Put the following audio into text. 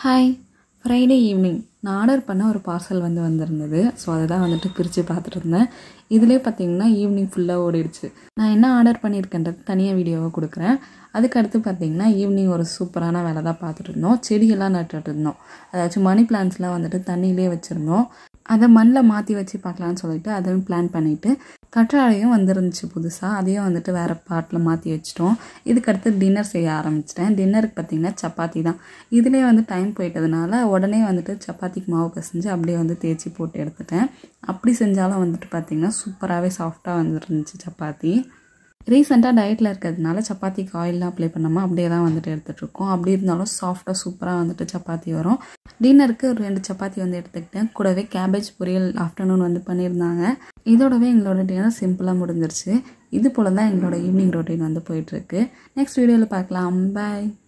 hi Friday evening நான் order பண்ண ஒரு பார்சல் வந்து வந்திருந்தது ஸோ அதை தான் வந்துட்டு பிரித்து பார்த்துட்டு இருந்தேன் இதிலே பார்த்தீங்கன்னா ஈவினிங் ஃபுல்லாக ஓடிடுச்சு நான் என்ன ஆர்டர் பண்ணியிருக்கேன்றது தனியாக வீடியோவை கொடுக்குறேன் அதுக்கு அடுத்து பார்த்தீங்கன்னா ஈவினிங் ஒரு சூப்பரான வேலை தான் பார்த்துட்டு இருந்தோம் செடியெல்லாம் நட்டுட்டு இருந்தோம் அதாச்சும் மணி பிளான்ட்ஸ்லாம் வந்துட்டு தண்ணியிலே வச்சுருந்தோம் அதை மண்ணில் மாற்றி வச்சு பார்க்கலான்னு சொல்லிட்டு அதையும் பிளான் பண்ணிவிட்டு கற்றாழையும் வந்துருந்துச்சு புதுசாக அதையும் வந்துட்டு வேறு பாட்டில் மாற்றி வச்சிட்டோம் இதுக்கடுத்து டின்னர் செய்ய ஆரம்பிச்சிட்டேன் டின்னருக்கு பார்த்திங்கன்னா சப்பாத்தி தான் இதிலே வந்து டைம் போயிட்டதுனால உடனே வந்துட்டு சப்பாத்திக்கு மாவு பிசைஞ்சு அப்படியே வந்து தேய்ச்சி போட்டு எடுத்துட்டேன் அப்படி செஞ்சாலும் வந்துட்டு பார்த்திங்கன்னா சூப்பராகவே சாஃப்டாக வந்துருந்துச்சு சப்பாத்தி ரீசெண்டாக டயட்டில் இருக்கிறதுனால சப்பாத்திக்கு ஆயிலெலாம் அப்ளை பண்ணாமல் அப்படியே தான் வந்துட்டு எடுத்துகிட்ருக்கோம் அப்படி இருந்தாலும் சாஃப்டாக சூப்பராக வந்துட்டு சப்பாத்தி வரும் டின்னருக்கு ஒரு ரெண்டு சப்பாத்தி வந்து எடுத்துக்கிட்டேன் கூடவே கேபேஜ் பொரியல் ஆஃப்டர்நூன் வந்து பண்ணியிருந்தாங்க இதோடவே எங்களோட டின்னர் சிம்பிளாக முடிஞ்சிருச்சு இது போல் தான் எங்களோட ஈவினிங் ரொட்டீன் வந்து போயிட்டுருக்கு நெக்ஸ்ட் வீடியோவில் பார்க்கலாம் பாய்